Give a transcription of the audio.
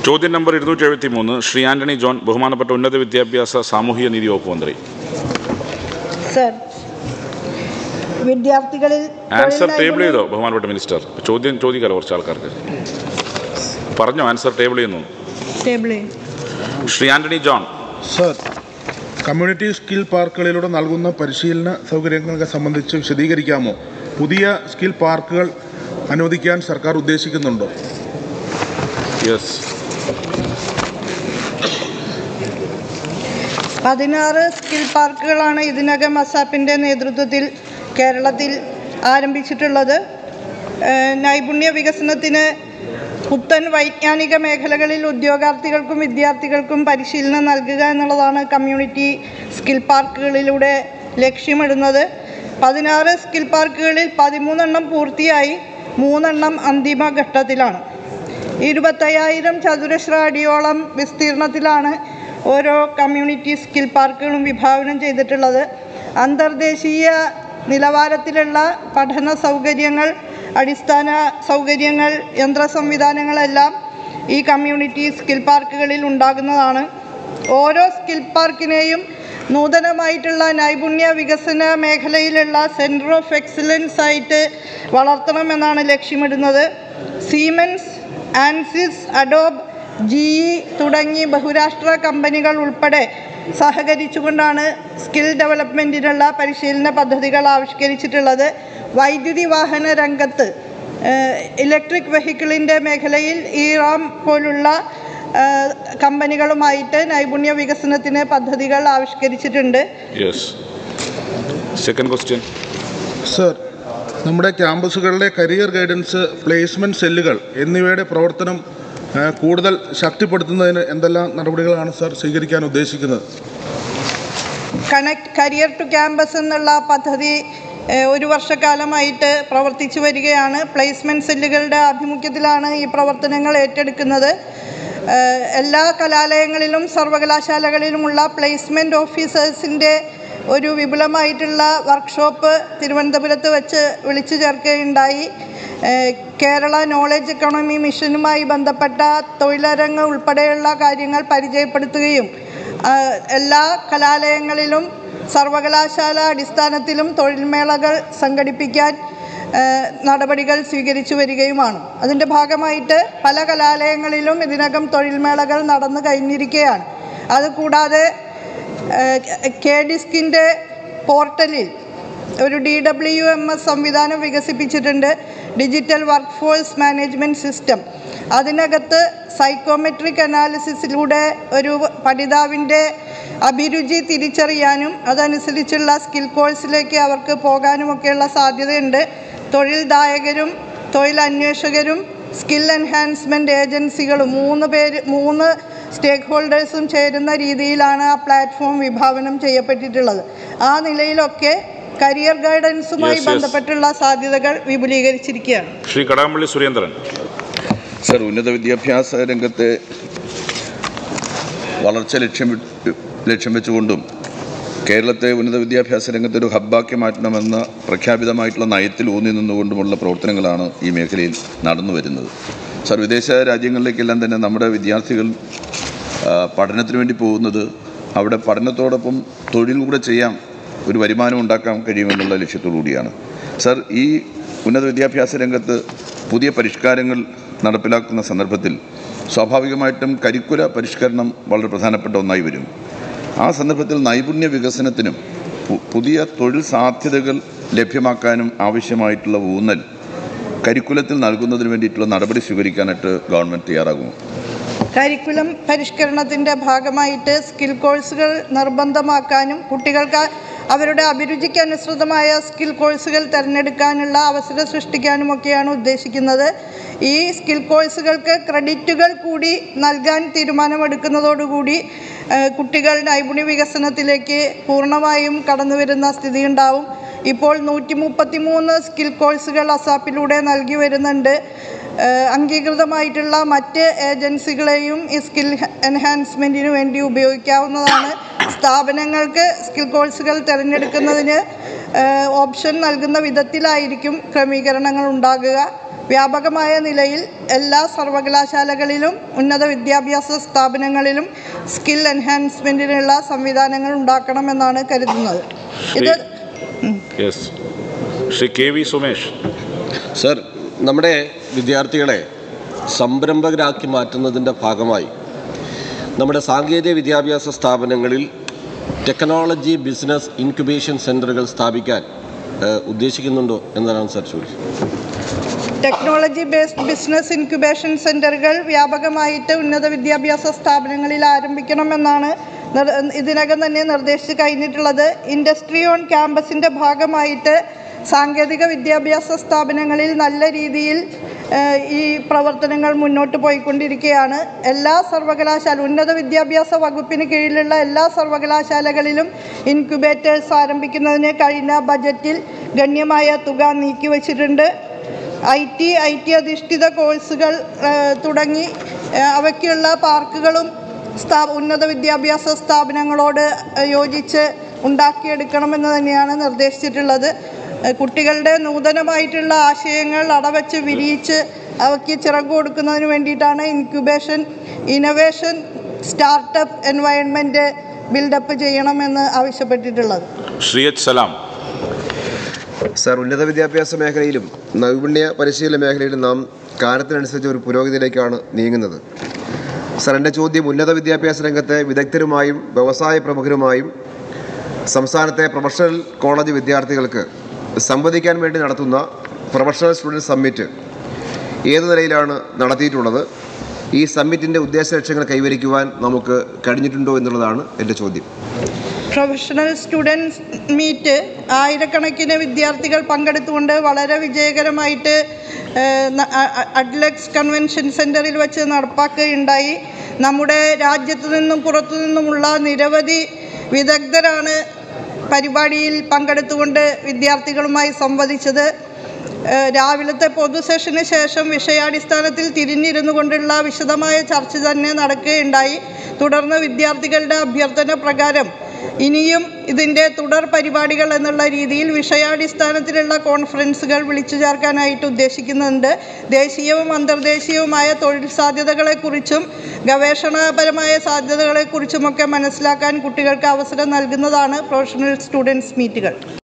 ചോദ്യം നമ്പർ ഇരുന്നൂറ്റി എഴുപത്തി മൂന്ന് ശ്രീ ആന്റണി ജോൺ ബഹുമാനപ്പെട്ട ഉന്നത വിദ്യാഭ്യാസ സാമൂഹിക നീതി വകുപ്പ് മന്ത്രി സർ വിദ്യാർത്ഥികളിൽ ആൻസർ തൊഴിൽ ടേബിൾ നൈപുണ്യം- ചെയ്തോ ബഹുമാനപ്പെട്ട മിനിസ്റ്റർ ചോദ്യം ചോദിക്കാലോ കുറച്ച് ആൾക്കാർക്ക് പറഞ്ഞോ ആൻസർ ടേബിൾ ചെയ്യുന്നു ടേബിൾ ചെയ്യും. Shri Antony John sir community skill പാർക്കുകളിലൂടെ നൽകുന്ന പരിശീലന സൗകര്യങ്ങളെ സംബന്ധിച്ച് വിശദീകരിക്കാമോ പുതിയ സ്കിൽ പാർക്കുകൾ അനുവദിക്കാൻ സർക്കാർ ഉദ്ദേശിക്കുന്നുണ്ടോ യെസ് പതിനാറ് സ്കിൽ പാർക്കുകളാണ് ഇതിനകം അസാപ്പിൻ്റെ നേതൃത്വത്തിൽ കേരളത്തിൽ ആരംഭിച്ചിട്ടുള്ളത് ഏഹ് നൈപുണ്യ വികസനത്തിന് പുത്തൻ വൈജ്ഞാനിക മേഖലകളിൽ ഉദ്യോഗാർത്ഥികൾക്കും വിദ്യാർത്ഥികൾക്കും പരിശീലനം നൽകുക എന്നുള്ളതാണ് കമ്മ്യൂണിറ്റി സ്കിൽ പാർക്കുകളിലൂടെ ലക്ഷ്യമിടുന്നത് പതിനാറ് സ്കിൽ പാർക്കുകളിൽ പതിമൂന്നെണ്ണം പൂർത്തിയായി മൂന്നെണ്ണം അന്തിമ ഘട്ടത്തിലാണ് ഇരുപത്തയ്യായിരം ചതുരശ്ര അടിയോളം വിസ്തീർണത്തിലാണ് ഓരോ കമ്മ്യൂണിറ്റി സ്കിൽ പാർക്കുകളും വിഭാവനം ചെയ്തിട്ടുള്ളത് അന്തർദേശീയ നിലവാരത്തിലുള്ള പഠന സൗകര്യങ്ങൾ അടിസ്ഥാന സൗകര്യങ്ങൾ യന്ത്ര സംവിധാനങ്ങളെല്ലാം ഈ കമ്മ്യൂണിറ്റി സ്കിൽ പാർക്കുകളിൽ ഉണ്ടാകുന്നതാണ് ഓരോ സ്കിൽ പാർക്കിനെയും നൂതനമായിട്ടുള്ള നൈപുണ്യ വികസന മേഖലയിലുള്ള സെൻറ്റർ ഓഫ് എക്സലൻസ് ആയിട്ട് വളർത്തണമെന്നാണ് ലക്ഷ്യമിടുന്നത് Siemens Ansys Adobe G E തുടങ്ങി ബഹുരാഷ്ട്ര കമ്പനികൾ ഉൾപ്പെടെ സഹകരിച്ചുകൊണ്ടാണ് സ്കിൽ ഡെവലപ്മെൻറ്റിനുള്ള പരിശീലന പദ്ധതികൾ ആവിഷ്കരിച്ചിട്ടുള്ളത് വൈദ്യുതി വാഹന രംഗത്ത് ഇലക്ട്രിക് വെഹിക്കിളിൻ്റെ മേഖലയിൽ ഈ റാം പോലുള്ള ഏഹ്, കമ്പനികളുമായിട്ട് നൈപുണ്യ വികസനത്തിന് പദ്ധതികൾ ആവിഷ്കരിച്ചിട്ടുണ്ട് യെസ് സെക്കൻഡ് ക്വസ്റ്റ്യൻ സർ നമ്മുടെ ക്യാമ്പസുകളിലെ കരിയർ ഗൈഡൻസ് പ്ലേസ്മെൻറ്റ് സെല്ലുകൾ എന്നിവയുടെ പ്രവർത്തനം ആ, കൂടുതൽ ശക്തിപ്പെടുത്തുന്നതിന് എന്തെല്ലാം നടപടികളാണ് സർ സ്വീകരിക്കാൻ ഉദ്ദേശിക്കുന്നത് കണക്ട് കരിയർ ടു ക്യാമ്പസ് എന്നുള്ള പദ്ധതി ഏഹ്, ഒരു വർഷക്കാലമായിട്ട് പ്രവർത്തിച്ചു വരികയാണ് പ്ലേസ്മെൻറ്റ് സെല്ലുകളുടെ ആഭിമുഖ്യത്തിലാണ് ഈ പ്രവർത്തനങ്ങൾ ഏറ്റെടുക്കുന്നത് ഏഹ്, എല്ലാ കലാലയങ്ങളിലും സർവകലാശാലകളിലുമുള്ള പ്ലേസ്മെൻറ്റ് ഓഫീസേഴ്സിൻ്റെ ഒരു വിപുലമായിട്ടുള്ള വർക്ക്ഷോപ്പ് തിരുവനന്തപുരത്ത് വെച്ച് വിളിച്ചു ചേർക്കുകയുണ്ടായി ഏഹ്, കേരള നോളജ് എക്കോണമി മിഷനുമായി ബന്ധപ്പെട്ട തൊഴിലരങ്ങ് ഉൾപ്പെടെയുള്ള കാര്യങ്ങൾ പരിചയപ്പെടുത്തുകയും ആഹ് എല്ലാ കലാലയങ്ങളിലും സർവകലാശാല അടിസ്ഥാനത്തിലും തൊഴിൽമേളകൾ സംഘടിപ്പിക്കാൻ ആഹ് നടപടികൾ സ്വീകരിച്ചു വരികയുമാണ് അതിൻ്റെ ഭാഗമായിട്ട് പല കലാലയങ്ങളിലും ഇതിനകം തൊഴിൽമേളകൾ നടന്നു കഴിഞ്ഞിരിക്കുകയാണ് അതുകൂടാതെ കെ ഡിസ്കിൻ്റെ പോർട്ടലിൽ ഒരു ഡി ഡബ്ല്യു എം എസ് സംവിധാനം വികസിപ്പിച്ചിട്ടുണ്ട് digital work force management system അതിനകത്ത് സൈക്കോമെട്രിക് അനാലിസിസിലൂടെ ഒരു പഠിതാവിൻ്റെ അഭിരുചി തിരിച്ചറിയാനും അതനുസരിച്ചുള്ള സ്കിൽ കോഴ്സിലേക്ക് അവർക്ക് പോകാനുമൊക്കെയുള്ള സാധ്യതയുണ്ട് തൊഴിൽദായകരും തൊഴിലന്വേഷകരും സ്കിൽ എൻഹാൻസ്മെൻറ്റ് ഏജൻസികളും മൂന്ന് പേര് മൂന്ന് സ്റ്റേക്ക് ഹോൾഡേഴ്സും ചേരുന്ന രീതിയിലാണ് ആ പ്ലാറ്റ്ഫോം വിഭാവനം ചെയ്യപ്പെട്ടിട്ടുള്ളത് ആ നിലയിലൊക്കെ കരിയർ ഗൈഡൻസുമായി Yes, yes. ബന്ധപ്പെട്ടുള്ള സാധ്യതകൾ വിപുലീകരിച്ചിരിക്കുകയാണ് ശ്രീ കടകംപള്ളി സുരേന്ദ്രൻ സർ ഉന്നത വിദ്യാഭ്യാസ രംഗത്തെ വളർച്ച ലക്ഷ്യം വി- ലക്ഷ്യം വെച്ചുകൊണ്ടും കേരളത്തെ ഉന്നത വിദ്യാഭ്യാസ രംഗത്തെ ഒരു ഹബ്ബാക്കി മാറ്റണമെന്ന പ്രഖ്യാപിതമായിട്ടുള്ള നയത്തിൽ ഊന്നി നിന്നുകൊണ്ടുമുള്ള പ്രവർത്തനങ്ങളാണ് ഈ മേഖലയിൽ നടന്നു വരുന്നത് സർ വിദേശ രാജ്യങ്ങളിലേക്കെല്ലാം തന്നെ നമ്മുടെ വിദ്യാർത്ഥികൾ ആ, പഠനത്തിന് വേണ്ടി പോകുന്നത് അവിടെ പഠനത്തോടൊപ്പം തൊഴിൽ കൂടെ ചെയ്യാം ഒരു വരുമാനം ഉണ്ടാക്കാൻ കഴിയുമെന്നുള്ള ലക്ഷ്യത്തോടു കൂടിയാണ് സർ ഈ ഉന്നത വിദ്യാഭ്യാസ രംഗത്ത് പുതിയ പരിഷ്കാരങ്ങൾ നടപ്പിലാക്കുന്ന സന്ദർഭത്തിൽ സ്വാഭാവികമായിട്ടും കരിക്കുല പരിഷ്കരണം വളരെ പ്രധാനപ്പെട്ട ഒന്നായി വരും ആ സന്ദർഭത്തിൽ നൈപുണ്യ വികസനത്തിനും പു- പുതിയ തൊഴിൽ സാധ്യതകൾ ലഭ്യമാക്കാനും ആവശ്യമായിട്ടുള്ള ഊന്നൽ കരിക്കുലത്തിൽ നൽകുന്നതിന് വേണ്ടിയിട്ടുള്ള നടപടി സ്വീകരിക്കാനായിട്ട് ഗവൺമെൻറ് തയ്യാറാകുമോ കരിക്കുലം പരിഷ്കരണത്തിൻ്റെ ഭാഗമായിട്ട് സ്കിൽ കോഴ്സുകൾ നിർബന്ധമാക്കാനും കുട്ടികൾക്ക് അവരുടെ അഭിരുചിക്ക് അനുസൃതമായ സ്കിൽ കോഴ്സുകൾ തിരഞ്ഞെടുക്കാനുള്ള അവസരം സൃഷ്ടിക്കാനുമൊക്കെയാണ് ഉദ്ദേശിക്കുന്നത് ഈ സ്കിൽ കോഴ്സുകൾക്ക് ക്രെഡിറ്റുകൾ കൂടി നൽകാൻ തീരുമാനമെടുക്കുന്നതോടുകൂടി ഏഹ്, കുട്ടികൾ നൈപുണ്യ വികസനത്തിലേക്ക് പൂർണ്ണമായും കടന്നു വരുന്ന സ്ഥിതിയുണ്ടാവും ഇപ്പോൾ നൂറ്റി മുപ്പത്തി മൂന്ന് സ്കിൽ കോഴ്സുകൾ അസാപ്പിലൂടെ നൽകി വരുന്നുണ്ട് ഏഹ് അംഗീകൃതമായിട്ടുള്ള മറ്റ് ഏജൻസികളെയും ഈ സ്കിൽ എൻഹാൻസ്മെൻറ്റിന് വേണ്ടി ഉപയോഗിക്കാവുന്നതാണ് സ്ഥാപനങ്ങൾക്ക് സ്കിൽ കോഴ്സുകൾ തിരഞ്ഞെടുക്കുന്നതിന് ഏഹ് ഓപ്ഷൻ നൽകുന്ന വിധത്തിലായിരിക്കും ക്രമീകരണങ്ങൾ ഉണ്ടാകുക വ്യാപകമായ നിലയിൽ എല്ലാ സർവകലാശാലകളിലും ഉന്നത വിദ്യാഭ്യാസ സ്ഥാപനങ്ങളിലും സ്കിൽ എൻഹാൻസ്മെൻറ്റിനുള്ള സംവിധാനങ്ങൾ ഉണ്ടാക്കണമെന്നാണ് കരുതുന്നത് ഇത് yes Shri K V Sumesh sir നമ്മുടെ വിദ്യാർത്ഥികളെ സംരംഭകരാക്കി മാറ്റുന്നതിൻ്റെ ഭാഗമായി നമ്മുടെ സാങ്കേതിക വിദ്യാഭ്യാസ സ്ഥാപനങ്ങളിൽ ടെക്നോളജി ബിസിനസ് ഇൻക്യുബേഷൻ സെൻ്ററുകൾ സ്ഥാപിക്കാൻ ഏഹ്, ഉദ്ദേശിക്കുന്നുണ്ടോ എന്നതാണ് സർ ചോദിച്ചത് ടെക്നോളജി ബേസ്ഡ് ബിസിനസ് ഇൻക്യുബേഷൻ സെൻ്ററുകൾ വ്യാപകമായിട്ട് ഉന്നത വിദ്യാഭ്യാസ സ്ഥാപനങ്ങളിൽ ആരംഭിക്കണമെന്നാണ് നിർ- ഇതിനകം തന്നെ നിർദ്ദേശിച്ച് കഴിഞ്ഞിട്ടുള്ളത് ഇൻഡസ്ട്രി ഓൺ ക്യാമ്പസിൻ്റെ ഭാഗമായിട്ട് സാങ്കേതിക വിദ്യാഭ്യാസ സ്ഥാപനങ്ങളിൽ നല്ല രീതിയിൽ ഏഹ്, ഈ പ്രവർത്തനങ്ങൾ മുന്നോട്ട് പോയിക്കൊണ്ടിരിക്കുകയാണ് എല്ലാ സർവകലാശാല ഉന്നത വിദ്യാഭ്യാസ വകുപ്പിന് കീഴിലുള്ള എല്ലാ സർവകലാശാലകളിലും ഇൻക്യുബേറ്റേഴ്സ് ആരംഭിക്കുന്നതിന് കഴിഞ്ഞ ബജറ്റിൽ ഗണ്യമായ തുക നീക്കിവച്ചിട്ടുണ്ട് ഐ ടി ഐ ടി അധിഷ്ഠിത കോഴ്സുകൾ ഏഹ്, തുടങ്ങി ഏഹ്, അവയ്ക്കുള്ള പാർക്കുകളും സ്ഥാ ഉന്നത വിദ്യാഭ്യാസ സ്ഥാപനങ്ങളോട് ഏഹ്, യോജിച്ച് ഉണ്ടാക്കിയെടുക്കണമെന്ന് തന്നെയാണ് നിർദ്ദേശിച്ചിട്ടുള്ളത് ഏഹ്, കുട്ടികളുടെ നൂതനമായിട്ടുള്ള ആശയങ്ങൾ അടവച്ച് വിരിയിച്ച് അവയ്ക്ക് ചിറക് കൊടുക്കുന്നതിന് വേണ്ടിയിട്ടാണ് incubation innovation startup environment buildup ചെയ്യണമെന്ന് ആവശ്യപ്പെട്ടിട്ടുള്ളത് ശ്രീ എച്ച് സലാം സാർ ഉന്നത വിദ്യാഭ്യാസ മേഖലയിലും നൈപുണ്യ പരിശീലന മേഖലയിലും നാം കാലത്തിനനുസരിച്ച് ഒരു പുരോഗതിയിലേക്കാണ് നീങ്ങുന്നത് സാർ എൻ്റെ ചോദ്യം ഉന്നത വിദ്യാഭ്യാസ രംഗത്തെ വിദഗ്ധരുമായും വ്യവസായ പ്രമുഖരുമായും സംസ്ഥാനത്തെ പ്രൊഫഷണൽ കോളേജ് വിദ്യാർത്ഥികൾക്ക് സംവദിക്കാൻ വേണ്ടി നടത്തുന്ന പ്രൊഫഷണൽ സ്റ്റുഡൻറ് സമ്മിറ്റ് ഏത് നിലയിലാണ് നടത്തിയിട്ടുള്ളത് ഈ സമ്മിറ്റിൻ്റെ ഉദ്ദേശ ലക്ഷ്യങ്ങൾ കൈവരിക്കുവാൻ നമുക്ക് കഴിഞ്ഞിട്ടുണ്ടോ എന്നുള്ളതാണ് എൻ്റെ ചോദ്യം പ്രൊഫഷണൽ സ്റ്റുഡൻസ് മീറ്റ് ആയിരക്കണക്കിന് വിദ്യാർത്ഥികൾ പങ്കെടുത്തുകൊണ്ട് വളരെ വിജയകരമായിട്ട് ഏഹ്, ന- അ- അ- അഡ്ലക്സ് കൺവെൻഷൻ സെൻറ്ററിൽ വെച്ച് നടപ്പാക്കുകയുണ്ടായി നമ്മുടെ രാജ്യത്തു നിന്നും പുറത്തു നിന്നുമുള്ള നിരവധി വിദഗ്ധരാണ് പരിപാടിയിൽ പങ്കെടുത്തുകൊണ്ട് വിദ്യാർത്ഥികളുമായി സംവദിച്ചത് ഏഹ് രാവിലത്തെ പൊതു സെഷന് ശേഷം വിഷയാടിസ്ഥാനത്തിൽ തിരിഞ്ഞിരുന്നു കൊണ്ടുള്ള വിശദമായ ചർച്ച തന്നെ നടക്കുകയുണ്ടായി തുടർന്ന് വിദ്യാർത്ഥികളുടെ അഭ്യർത്ഥന പ്രകാരം ഇനിയും ഇതിൻ്റെ തുടർ പരിപാടികൾ എന്നുള്ള രീതിയിൽ വിഷയാടിസ്ഥാനത്തിലുള്ള കോൺഫറൻസുകൾ വിളിച്ചു ചേർക്കാനായിട്ട് ഉദ്ദേശിക്കുന്നുണ്ട് ദേശീയവും അന്തർദേശീയവുമായ തൊഴിൽ സാധ്യതകളെക്കുറിച്ചും ഗവേഷണപരമായ സാധ്യതകളെക്കുറിച്ചുമൊക്കെ മനസ്സിലാക്കാൻ കുട്ടികൾക്ക് അവസരം നൽകുന്നതാണ് പ്രൊഫഷണൽ സ്റ്റുഡൻസ് മീറ്റുകൾ